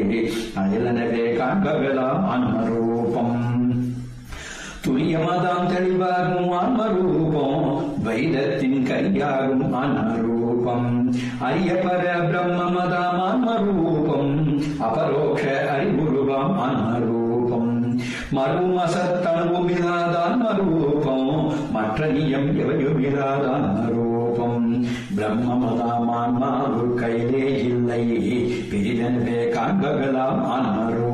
அயலனவே காண்பகலாம் ஆன்மரூபம் துரியமதாம் தெளிவாகும் ஆன்மரூபம் வைரத்தின் கையாகும் ஆன்மரூபம் அரியபர பிரம்மமதாம் ஆன்மரூபம் அபரோக்ஷ அறிவுருவாம் ஆன்மரூபம் மருவும் அசத்தனுவும் இல்லாத ஆன்மரூபம் மற்ற நியம் எவையும் இல்லாத ஆன்மரூபம் பிரம்மமதாம் ஆன்மாவு கையிலே இல்லை பிரிதனவே காண்பகலாம் ஆன்மரூபம்